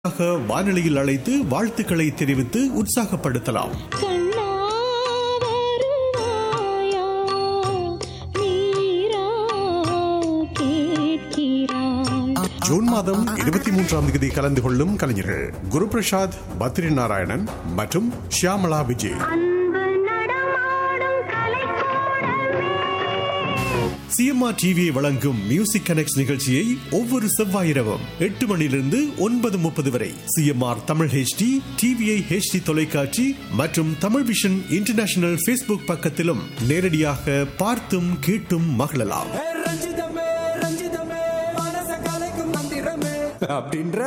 ஆக வானொலியில் அழைத்து வாழ்த்துக்களை தெரிவித்து உற்சாகப்படுத்தலாம் கண்ணா வருவாயா நீரா கேட்கிறாய் ஜூன் மாதம் இருபத்தி மூன்றாம் தேதி கலந்து கொள்ளும் கலைஞர்கள் குரு பிரசாத் பத்ரி நாராயணன் மற்றும் ஷியாமலா விஜய் அன்பு நடமாடும் கலைக்கூடமே சிஎம்ஆர் டிவியை வழங்கும் மியூசிக் கனெக்ட் நிகழ்ச்சியை ஒவ்வொரு செவ்வாய் இரவும் எட்டு மணியிலிருந்து ஒன்பது முப்பது வரை CMR Tamil HD TVI HD தொலைக்காட்சி மற்றும் தமிழ் விஷன் இன்டர்நேஷனல் ஃபேஸ்புக் பக்கத்திலும் நேரடியாக பார்த்தும் கேட்டும் மகிழலாம் ஏ ரஞ்சிதமே ரஞ்சிதமே மனச கலைக்கும் மந்திரமே அப்படின்ற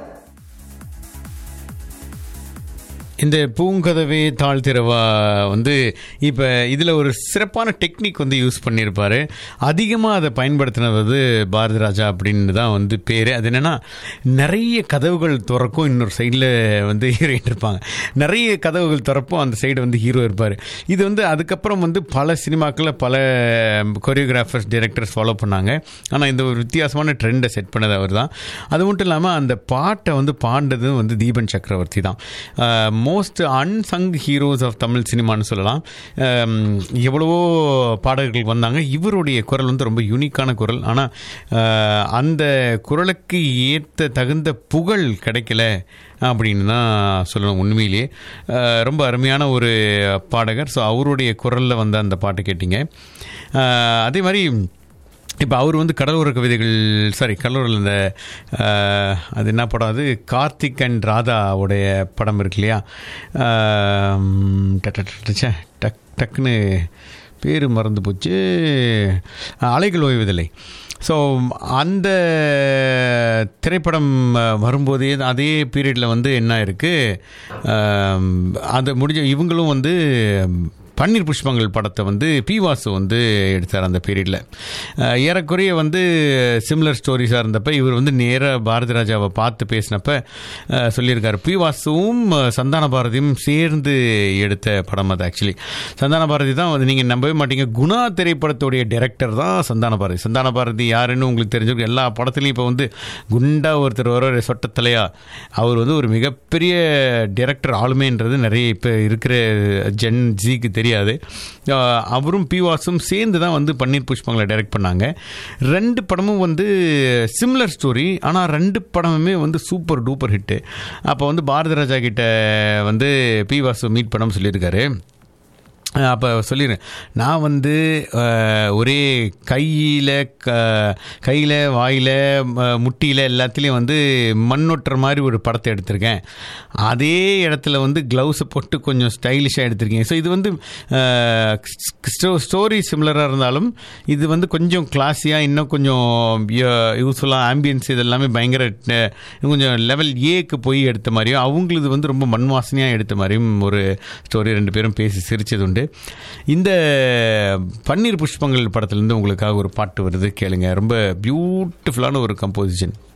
இந்த பூங்கதவே தாழ்த்திரவா வந்து இப்போ இதில் ஒரு சிறப்பான டெக்னிக் வந்து யூஸ் பண்ணியிருப்பாரு அதிகமாக அதை பயன்படுத்தினது வந்து பாரதி ராஜா அப்படின்னு தான் வந்து பேர் அது என்னென்னா நிறைய கதவுகள் திறக்கும் இன்னொரு சைடில் வந்து ஹீரோயின் இருப்பாங்க நிறைய கதவுகள் திறப்போம் அந்த சைடு வந்து ஹீரோ இருப்பார் இது வந்து அதுக்கப்புறம் வந்து பல சினிமாக்களில் பல கொரியோகிராஃபர்ஸ் டைரக்டர்ஸ் ஃபாலோ பண்ணாங்க ஆனால் இந்த ஒரு வித்தியாசமான ட்ரெண்டை செட் பண்ணது அவர் தான் அது மட்டும் இல்லாமல் அந்த பாட்டை வந்து பாண்டதும் வந்து தீபன் சக்கரவர்த்தி தான் most unsung heroes of Tamil சினிமான்னு சொல்லலாம் அம், எவ்வளவோ பாடல்கள் வந்தாங்க இவருடைய குரல் வந்து ரொம்ப யூனிக்கான குரல் ஆனால் அந்த குரலுக்கு ஏற்ற தகுந்த புகழ் கிடைக்கல அப்படின்னு தான் சொல்லணும் உண்மையிலேயே அஹ், ரொம்ப அருமையான ஒரு பாடகர் ஸோ அவருடைய குரலில் வந்த அந்த பாட்டு கேட்டிங்க அஹ், அதே மாதிரி இப்போ அவர் வந்து கடலோர கவிதைகள் சாரி கடலூரில் இந்த அஹ், அது என்ன படம் அது கார்த்திக் அண்ட் ராதாவுடைய படம் இருக்கு இல்லையா அஹ், டக் டக் டக் ச்சே, டக் டக்குன்னு பேர் மறந்து போச்சு அலைகள் ஓய்வதில்லை ஸோ அந்த திரைப்படம் அஹ், வரும்போதே அதே பீரியடில் வந்து என்ன இருக்குது அது முடிஞ்ச இவங்களும் வந்து பன்னீர் புஷ்பங்கள் படத்தை வந்து பி வாசு வந்து எடுத்தார் அந்த பீரியடில் ஏறக்குறைய வந்து சிமிலர் ஸ்டோரிஸாக இருந்தப்ப இவர் வந்து நேராக பாரதி ராஜாவை பார்த்து பேசினப்ப அஹ், சொல்லியிருக்காரு பி வாசுவும் அஹ், சந்தான பாரதியும் சேர்ந்து எடுத்த படம் அது ஆக்சுவலி சந்தான பாரதி தான் வந்து நீங்கள் நம்பவே மாட்டீங்க குணா திரைப்படத்துடைய டைரக்டர் தான் சந்தான பாரதி சந்தான பாரதி யாருன்னு உங்களுக்கு தெரிஞ்சிருக்கும் எல்லா படத்துலையும் இப்போ வந்து குண்டா ஒருத்தர் வர சொட்டத்தலையா அவர் வந்து ஒரு மிகப்பெரிய டைரக்டர் ஆளுமைன்றது நிறைய இப்போ இருக்கிற ஜென் ஜிக்கு தெரியாது ஆஹ் அவரும் பி வாசும் சேர்ந்து தான் வந்து பன்னீர் புஷ்பங்களை டைரக்ட் பண்ணாங்க ரெண்டு படமும் வந்து சிமிலர் ஸ்டோரி ஆனால் ரெண்டு படமுமே வந்து சூப்பர் டூப்பர் ஹிட்டு அப்போ வந்து பாரதி ராஜா கிட்ட வந்து பி வாசு மீட் பண்ண சொல்லியிருக்காரு அப்போ சொல்லிடுறேன் நான் வந்து அஹ், ஒரே கையில் க கையில் வாயில் முட்டியில் எல்லாத்துலேயும் வந்து மண்ணொட்டுற மாதிரி ஒரு படத்தை எடுத்திருக்கேன் அதே இடத்துல வந்து க்ளவுஸை போட்டு கொஞ்சம் ஸ்டைலிஷாக எடுத்திருக்கேன் ஸோ இது வந்து ஸ்டோரி சிமிலராக இருந்தாலும் இது வந்து கொஞ்சம் கிளாஸியாக இன்னும் கொஞ்சம் யூஸ்ஃபுல்லாக ஆம்பியன்ஸ் இதெல்லாமே பயங்கர அஹ், இன்னும் கொஞ்சம் லெவல் ஏக்கு போய் எடுத்த மாதிரியும் அவங்களுது வந்து ரொம்ப மண் வாசனையாக எடுத்த மாதிரியும் ஒரு ஸ்டோரி ரெண்டு பேரும் பேசி சிரிச்சது உண்டு இந்த பன்னீர் புஷ்பங்கள் படத்துலேருந்து உங்களுக்காக ஒரு பாட்டு வருது கேளுங்க ரொம்ப பியூட்டிஃபுல்லான ஒரு கம்போசிஷன்